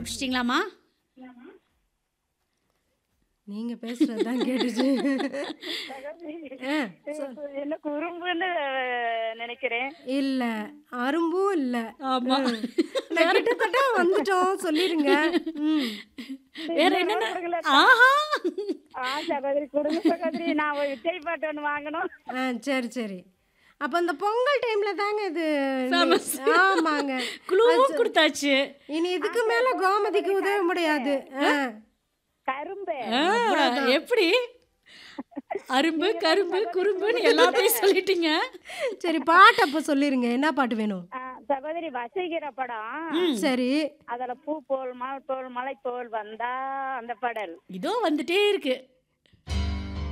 கண்டுபிடிச்சிட்டிங்களாம்மா நீங்க பேசுறதுதான் கேட்டுச்சு ஆ, என்ன குறும்புன்னு அஹ், நினைக்கிறேன் இல்ல அரும்பும் இல்ல ஆமா நான் கிட்டத்தட்ட வந்துட்டோம் சொல்லிருங்க ம். வேற என்னென்ன ஆஹா ஆ சகோதரி குடும்ப சகோதரி நான் ஒரு விஜய் பாட்டு ஒன்று வாங்கணும் ஆ சரி சரி அப்ப இந்த பொங்கல் டைம்ல தாங்க இது Famous. ஆமாங்க குழுவும் கொடுத்தாச்சு இனி இதுக்கு மேல கோமதிக்கு உதவ முடியாது ஆ. கரும்பு ஆ, எப்படி அரும்பு கரும்பு குறும்புன்னு எல்லாத்தையும் சொல்லிட்டீங்க சரி பாட்டு அப்ப சொல்லிருங்க என்ன பாட்டு வேணும் ஆ, சகோதரி வசீகர படம் சரி அதுல பூ போல் மலை போல் மலை போல் வந்தா அந்த பாடல் இதோ வந்துட்டே இருக்கு